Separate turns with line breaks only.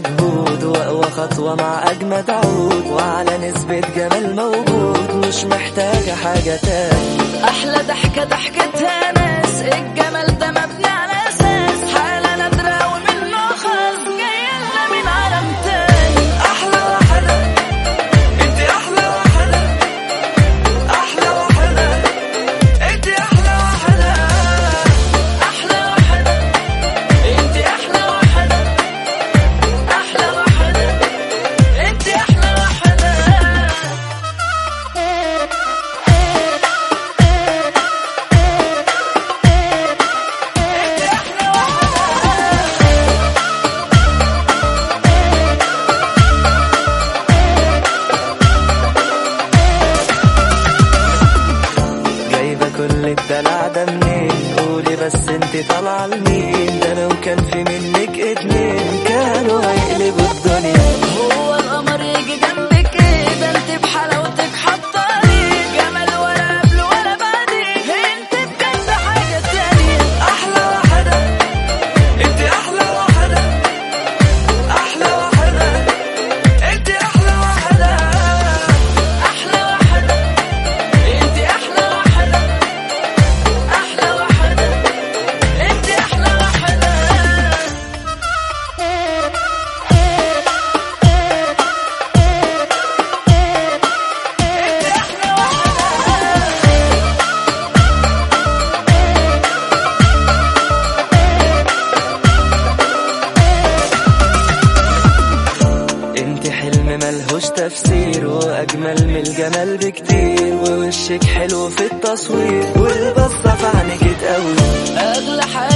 مجهود واقوى خطوة مع اجمد عود وعلى نسبة جمال موجود مش محتاجة حاجة تاني
احلى ضحكه ضحكتها ناس الجمال ده مبني على اساس حاله نادره ومنه خاص جايه لنا من عالم تاني
احلى واحدة انت احلى واحدة احلى واحدة انت احلى واحدة
احلى واحده انت احلى واحده احلى واحده انت احلى واحده
جايبة كل الدلع ده منين قولي بس انت طالعة لمين ده لو كان في منك اتنين كانوا هيقلبوا الدنيا
هو القمر يجي جنبك كده انت بحلاوتك حطاني جمال ولا قبل ولا بعدين انت بجد حاجه تانية
احلى واحدة انت احلى واحدة احلى واحدة انت احلى واحدة
احلى واحده انت احلى واحده احلى واحده انت احلى واحده
انت حلم ملهوش تفسير واجمل من الجمال بكتير ووشك حلو في التصوير والبصة في عينك تقوي
اغلى حاجه